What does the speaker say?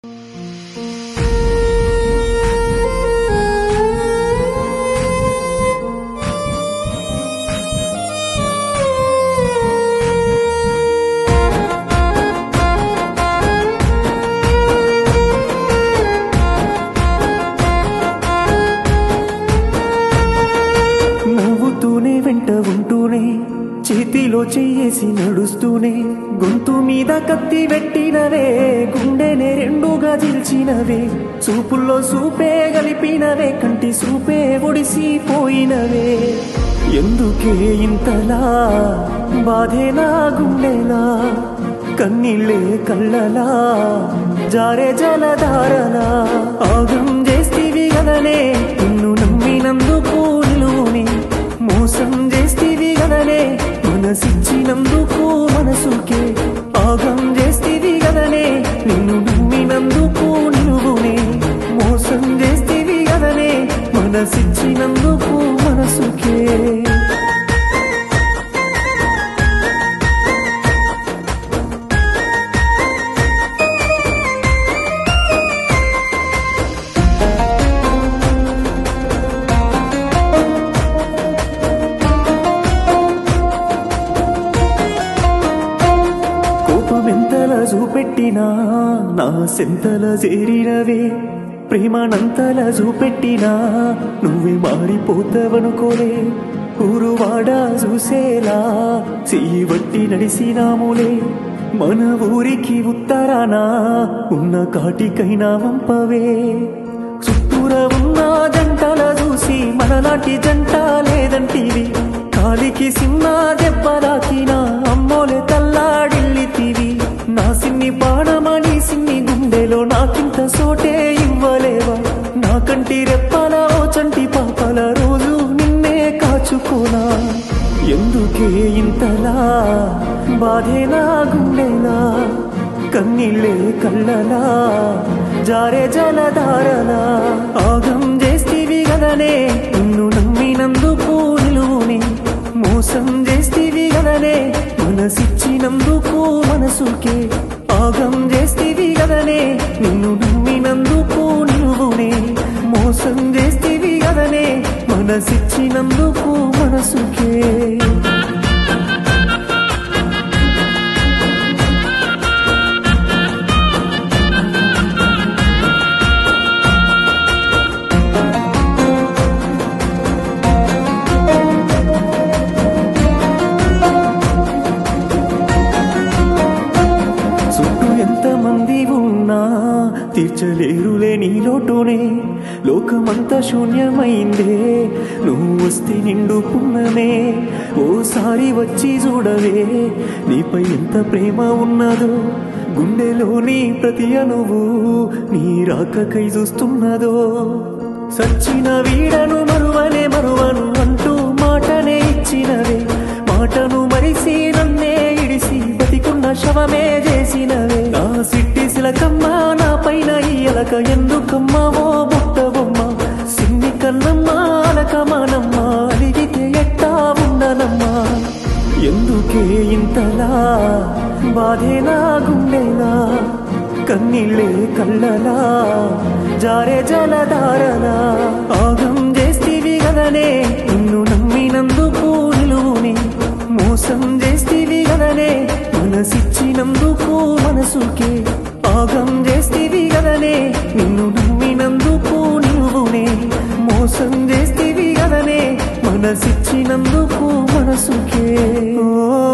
నవ్వుతూనే వెంట ఉంటూనే చేతిలో చెయ్యేసి నడుస్తూనే గొంతు మీద కత్తి పెట్టినవే గుండెనే రెండుగా దిల్చినవే చూపుల్లో సూపే గలిపినవే కంటి సూపే ఒడిసిపోయినవే ఎందుకే ఇంతలా బాధే నా గుండెలా కన్నీళ్ళే కళ్ళలా జారే జలధారలా ఆగం చేస్తీవి గదనే నిన్ను నమ్మినందుకు నిలువుని మోసం చేస్తీవి గదనే మనసిచ్చినందుకు మనసుకే ఆగం చేస్తీవి గదనే నిన్ను నమ్మినందుకు నిలువునే మోసం చేస్తీవి గదనే మనసిచ్చినందుకు మనసుకే కోపమెంతలా చూపెట్టినా నా సెంతల చేరినవే ప్రేమనంతలా చూపెట్టినా నువ్వే మారిపోతావనుకోలే ఊరు వాడ చూసేలా చెయ్యి వట్టి నడిసినాములే మన ఊరికి ఉత్తరాన ఉన్న కాటికైనా వంపవే చుట్టూర ఉన్న జంటల చూసి మనలాంటి జంట లేదంటివి కాలికి సిన్న దెబ్బలాకిన అమ్మోలే తల్లాడిల్లితివి నా సిన్ని పాడమని సిన్ని గుండెలో నాకింత సోటే ఇవ్వలేవా నా కంటి రెప్పల ఓ చంటి పాపల రోజు నిన్నే కాచుకోనా ఎందుకే ఇంతలా బాధే నా గుండెలా కన్నీళ్ళే కళ్ళలా జారే జలధారలా ఆగం చేస్తీవి గదనే నిన్ను నమ్మినందుకు నిలువుని మోసం చేస్తీవి గదనే మనసిచ్చినందుకు మనసుకే ఆగం చేస్తీవి గదనే నిన్ను నమ్మినందుకు నిలువునే మోసం చేస్తీవి గదనే మనసిచ్చినందుకు మనసుకే చుట్టూ ఎంతమంది ఉన్నా తీర్చలేరులే నీ లోటునే లోకమంతా శూన్యమైందే నువ్వు వస్తే నిండు పున్నమే ఓసారి వచ్చి చూడవే నీపై ఎంత ప్రేమ ఉన్నదో గుండెలోని ప్రతి అణువు నీ రాకకై చూస్తున్నదో సచ్చిన వీడను మరువనే మరువను అంటూ మాటనే ఇచ్చినవే మాటను మరిసి నన్నే ఇడిసి బతికున్న శవమే చేసినవే నా సిట్టి సిలకమ్మ నా పైన ఈ అలక ఎందుకమ్మా ఓ బుట్టబొమ్మ సిన్ని కన్నమ్మ అలకమానమ్మ అలిగితే ఎట్టా ఉండనమ్మా ఎందుకే ఇంతలా బాధే నా గుండెలా కన్నీళ్ళే కళ్ళలా జారే జలధారలా ఆగం చేస్తీవి గదనే నిన్ను నమ్మినందుకు నిలువుని మోసం చేస్తీవి గదనే మనసిచ్చినందుకు మనసుకే ఆగం చేస్తీవి గదనే నిన్ను నమ్మినందుకు నిలువునే మోసం చేస్తీవి గదనే మనసిచ్చినందుకు మనసుకే ఓ